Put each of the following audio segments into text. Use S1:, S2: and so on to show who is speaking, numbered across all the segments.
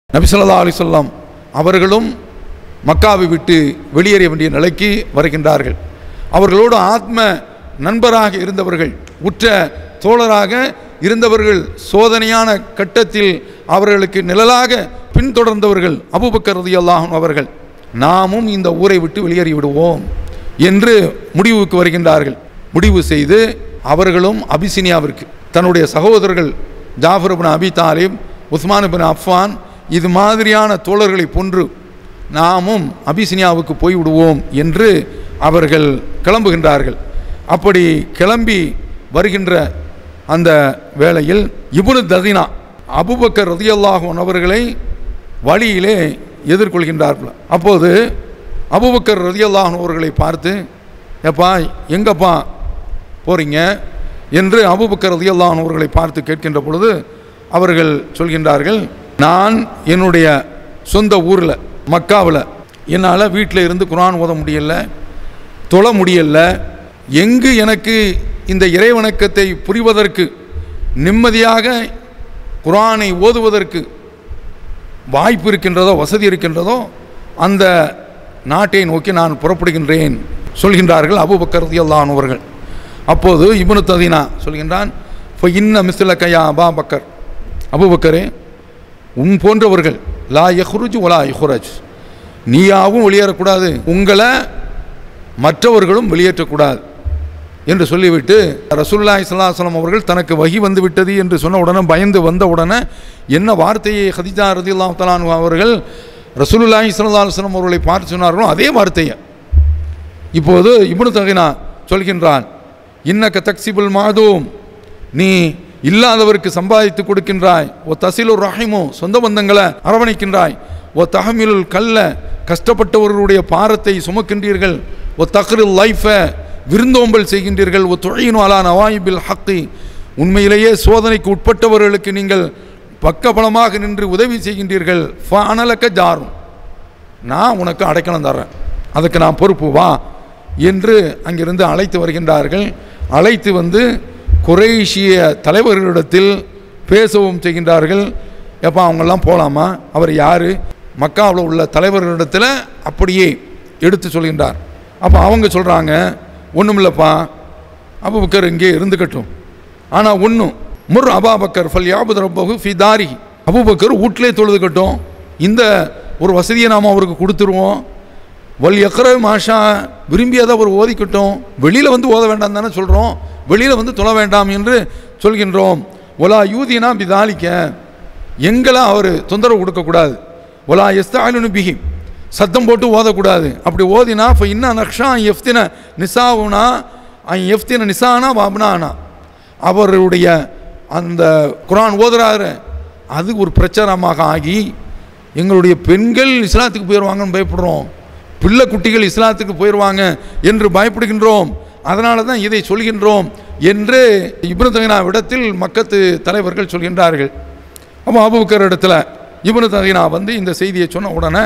S1: நபிசல்லா அலிசல்லாம் அவர்களும் மக்காவை விட்டு வெளியேற வேண்டிய நிலைக்கு வருகின்றார்கள் அவர்களோடு ஆத்ம நண்பராக இருந்தவர்கள் உற்ற தோழராக இருந்தவர்கள் சோதனையான கட்டத்தில் அவர்களுக்கு நிழலாக பின்தொடர்ந்தவர்கள் அபுபக்கர் ரதியல்லாஹும் அவர்கள் நாமும் இந்த ஊரை விட்டு வெளியேறி விடுவோம் என்று முடிவுக்கு வருகின்றார்கள் முடிவு செய்து அவர்களும் அபிசினியாவிற்கு தன்னுடைய சகோதரர்கள் ஜாஃபர் பின் அபி தாலிப் உஸ்மான் பின் அஃபான் இது மாதிரியான தோழர்களை போன்று நாமும் அபிசினியாவுக்கு போய் விடுவோம் என்று அவர்கள் கிளம்புகின்றார்கள் அப்படி கிளம்பி வருகின்ற அந்த வேளையில் இப்னு ததினா அபுபக்கர் ரதியல்லாஹன் அவர்களை வழியிலே எதிர்கொள்கின்றார்கள் அப்போது அபுபக்கர் ரதியல்லாஹன் அவர்களை பார்த்து எப்பா எங்கப்பா போறீங்க என்று அபுபக்கர் ரதியல்லாஹன் அவர்களை பார்த்து கேட்கின்ற பொழுது அவர்கள் சொல்கின்றார்கள் நான் என்னுடைய சொந்த ஊரில் மக்காவில் என்னால் வீட்டில் இருந்து குரான் ஓத முடியல தொழ முடியல எங்கு எனக்கு இந்த இறைவணக்கத்தை புரிவதற்கு நிம்மதியாக குரானை ஓதுவதற்கு வாய்ப்பு இருக்கின்றதோ வசதி இருக்கின்றதோ அந்த நாட்டை நோக்கி நான் புறப்படுகின்றேன் சொல்கின்றார்கள் அபுபக்கர் ரதியல்லாஹு அவர்கள் அப்போது இப்னு ததீனா சொல்கின்றான் இப்போ இன்ன மிஸ்ல கையா அபா பக்கர் அபுபக்கரே உன் போன்றவர்கள் லா யஹ்ருஜ் ஒலா யஹ்ரஜ் நீயாவும் வெளியேறக்கூடாது உங்களை மற்றவர்களும் வெளியேற்றக்கூடாது என்று சொல்லிவிட்டு ரசூல்லாய் சல்லாஹலம் அவர்கள் தனக்கு வகி வந்து விட்டது என்று சொன்ன உடனே பயந்து வந்த உடனே என்ன வார்த்தையை ஹதிஜா ரதியுல்லாம் தலான் அவர்கள் ரசூலுல்லாஹி சல்லாஹலம் அவர்களை பார்த்து சொன்னார்களோ அதே வார்த்தையை இப்போது இப்னு தகினா சொல்கின்றான் இன்னக்க தக்சிபுல் மாதூம் நீ இல்லாதவருக்கு சம்பாதித்து கொடுக்கின்றாய் ஓ தசிலுர் ரஹிமோ சொந்த பந்தங்களை அரவணைக்கின்றாய் ஓ தஹமிலுல் கல்ல கஷ்டப்பட்டவர்களுடைய பாரத்தை சுமக்கின்றீர்கள் ஓ தஹ்ருல் லைஃபை விருந்தோம்பல் செய்கின்றீர்கள் ஓ தொழினு அலா நவாயிபில் ஹக்கி உண்மையிலேயே சோதனைக்கு உட்பட்டவர்களுக்கு நீங்கள் பக்கபலமாக நின்று உதவி செய்கின்றீர்கள் ஃபனலக்க ஜாரும் நான் உனக்கு அடைக்கலம் தர்றேன் அதுக்கு நான் பொறுப்பு வா என்று அங்கிருந்து அழைத்து வருகின்றார்கள் அழைத்து வந்து குறைஷிய தலைவர்களிடத்தில் பேசவும் செய்கின்றார்கள் எப்போ அவங்கெல்லாம் போகலாமா அவர் யார் மக்காவில் உள்ள தலைவர்களிடத்தில் அப்படியே எடுத்து சொல்கின்றார் அப்போ அவங்க சொல்கிறாங்க ஒன்றும் இல்லைப்பா அபுபக்கர் இங்கே இருந்துக்கட்டும் ஆனால் ஒன்றும் முர் அபாபக்கர் ஃபல் யாபுத் ரப்பகு ஃபி தாரி அபுபக்கர் வீட்டிலே தொழுதுக்கட்டும் இந்த ஒரு வசதியை நாம் அவருக்கு கொடுத்துருவோம் வல் எக்கர மாஷா விரும்பியதை அவர் ஓதிக்கட்டும் வெளியில் வந்து ஓத வேண்டாம் தானே சொல்கிறோம் வெளியில் வந்து தொழ வேண்டாம் என்று சொல்கின்றோம் ஒலா யூதினா பிதாலிக்க எங்களை அவர் தொந்தரவு கொடுக்கக்கூடாது ஒலா எஸ்தாலுனு பிஹி சத்தம் போட்டு ஓதக்கூடாது அப்படி ஓதினா இப்போ இன்னும் நக்ஷா எஃப்தின நிசாவுனா எஃப்தின நிசானா வாப்னானா அவருடைய அந்த குரான் ஓதுறாரு அது ஒரு பிரச்சாரமாக ஆகி எங்களுடைய பெண்கள் இஸ்லாத்துக்கு போயிடுவாங்கன்னு பயப்படுறோம் பிள்ளை குட்டிகள் இஸ்லாத்துக்கு போயிடுவாங்க என்று பயப்படுகின்றோம் அதனால தான் இதை சொல்கின்றோம் என்று இப்னு தகினாவிடத்தில் மக்கத்து தலைவர்கள் சொல்கின்றார்கள் அப்போ அபுபக்கர் இடத்துல இப்னு தகினா வந்து இந்த செய்தியை சொன்ன உடனே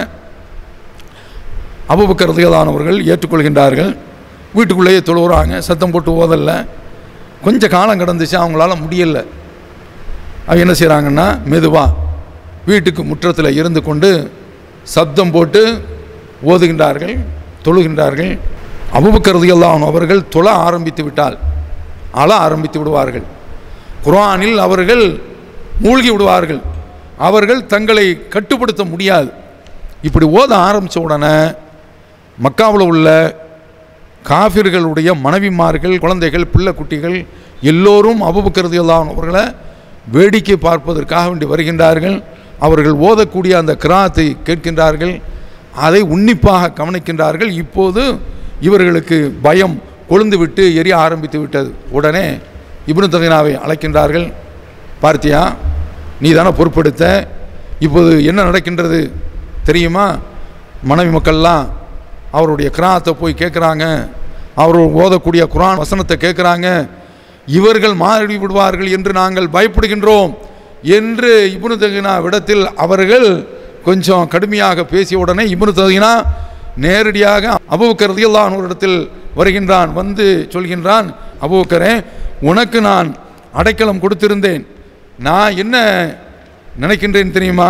S1: அபுபக்கர் ரதியதானவர்கள் ஏற்றுக்கொள்கின்றார்கள் வீட்டுக்குள்ளேயே தொழுகிறாங்க சத்தம் போட்டு ஓதல்ல கொஞ்சம் காலம் கடந்துச்சு அவங்களால முடியல அவங்க என்ன செய்கிறாங்கன்னா மெதுவாக வீட்டுக்கு முற்றத்தில் இருந்து கொண்டு சப்தம் போட்டு ஓதுகின்றார்கள் தொழுகின்றார்கள் அபுபக்கரதியெல்லாம் அவர்கள் தொழ ஆரம்பித்து விட்டால் அழ ஆரம்பித்து விடுவார்கள் குர்ஆனில் அவர்கள் மூழ்கி விடுவார்கள் அவர்கள் தங்களை கட்டுப்படுத்த முடியாது இப்படி ஓத ஆரம்பித்த உடனே மக்காவில் உள்ள காஃபிர்களுடைய மனைவிமார்கள் குழந்தைகள் பிள்ளை குட்டிகள் எல்லோரும் அபுபக்கரதியெல்லாம் அவர்களை வேடிக்கை பார்ப்பதற்காக வேண்டி வருகின்றார்கள் அவர்கள் ஓதக்கூடிய அந்த கிராத்தை கேட்கின்றார்கள் அதை உன்னிப்பாக கவனிக்கின்றார்கள் இப்போது இவர்களுக்கு பயம் கொழுந்து விட்டு எரிய ஆரம்பித்து விட்டது உடனே இப்னு தகினாவை அழைக்கின்றார்கள் பார்த்தியா நீ தானே பொறுப்பெடுத்த இப்போது என்ன நடக்கின்றது தெரியுமா மனைவி மக்கள்லாம் அவருடைய கிராத்தை போய் கேட்குறாங்க அவர் ஓதக்கூடிய குரான் வசனத்தை கேட்குறாங்க இவர்கள் மாறி விடுவார்கள் என்று நாங்கள் பயப்படுகின்றோம் என்று இப்னு தகினா விடத்தில் அவர்கள் கொஞ்சம் கடுமையாக பேசிய உடனே இப்னு தகினா நேரடியாக அபுபக்கர் ரதியல்லாஹு ஒரு இடத்தில் வருகின்றான் வந்து சொல்கின்றான் அபுபக்கரே உனக்கு நான் அடைக்கலம் கொடுத்திருந்தேன் நான் என்ன நினைக்கின்றேன் தெரியுமா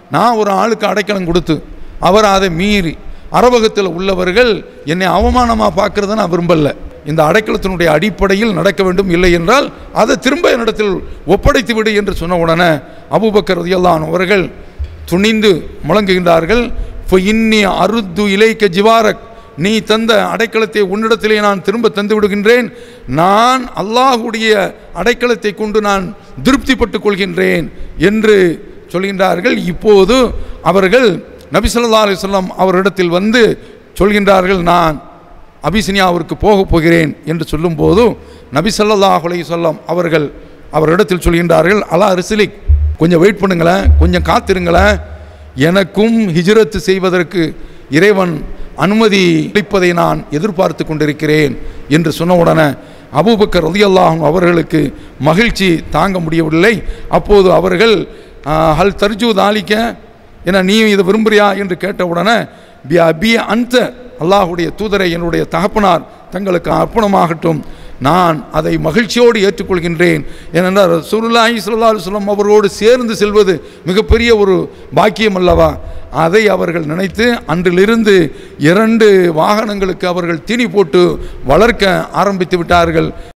S1: நான் ஒரு ஆளுக்கு அடைக்கலம் கொடுத்து அவர் அதை மீறி அரவகத்தில் உள்ளவர்கள் என்னை அவமானமாக பார்க்கறத நான் விரும்பல இந்த அடைக்கலத்தினுடைய அடிப்படையில் நடக்க வேண்டும் இல்லை என்றால் அதை திரும்ப என்னிடத்தில் ஒப்படைத்து விடு என்று சொன்ன உடனே அபூபக்கர் ரதியல்லான் அவர்கள் துணிந்து முழங்குகின்றார்கள் "ஃப இன்னி அருத்து இலைக்க ஜிவாரக் நீ தந்த அடைக்கலத்தை உன்னிடத்திலே நான் திரும்ப தந்து விடுகின்றேன் நான் அல்லாஹுடைய அடைக்கலத்தை கொண்டு நான் திருப்திப்பட்டுக் கொள்கின்றேன் என்று சொல்கின்றார்கள் இப்போது அவர்கள் நபி ஸல்லல்லாஹு அலைஹி வஸல்லம் அவரிடத்தில் வந்து சொல்கின்றார்கள் நான் அபிசினியாவிற்கு போகப் போகிறேன் என்று சொல்லும்போது நபி ஸல்லல்லாஹு அலைஹி வஸல்லம் அவர்கள் அவரிடத்தில் சொல்கின்றார்கள் அலா ரிசிலிக் கொஞ்சம் வெயிட் பண்ணுங்களேன் கொஞ்சம் காத்திருங்களேன் எனக்கும் ஹிஜ்ரத்து செய்வதற்கு இறைவன் அனுமதி அளிப்பதை நான் எதிர்பார்த்து கொண்டிருக்கிறேன் என்று சொன்ன உடனே அபூபக்கர் ரலியல்லாஹு அவர்களுக்கு மகிழ்ச்சி தாங்க முடியவில்லை அப்போது அவர்கள் ஆ, ஹல் தர்ஜூ தாலிக்க என நீ இதை விரும்புறியா என்று கேட்ட உடனே பி அபி அந்த அல்லாஹுடைய தூதரை என்னுடைய தகப்பனார் தங்களுக்கு அர்ப்பணமாகட்டும் நான் அதை மகிழ்ச்சியோடு ஏற்றுக்கொள்கின்றேன் ஏனென்றால் ரசூலுல்லாஹி ஸல்லல்லாஹு அலைஹி வஸல்லம் அவரோடு சேர்ந்து செல்வது மிகப்பெரிய ஒரு பாக்கியம் அல்லவா அதை அவர்கள் நினைத்து அன்றிலிருந்து இரண்டு வாகனங்களுக்கு அவர்கள் தீனி போட்டு வளர்க்க ஆரம்பித்து விட்டார்கள்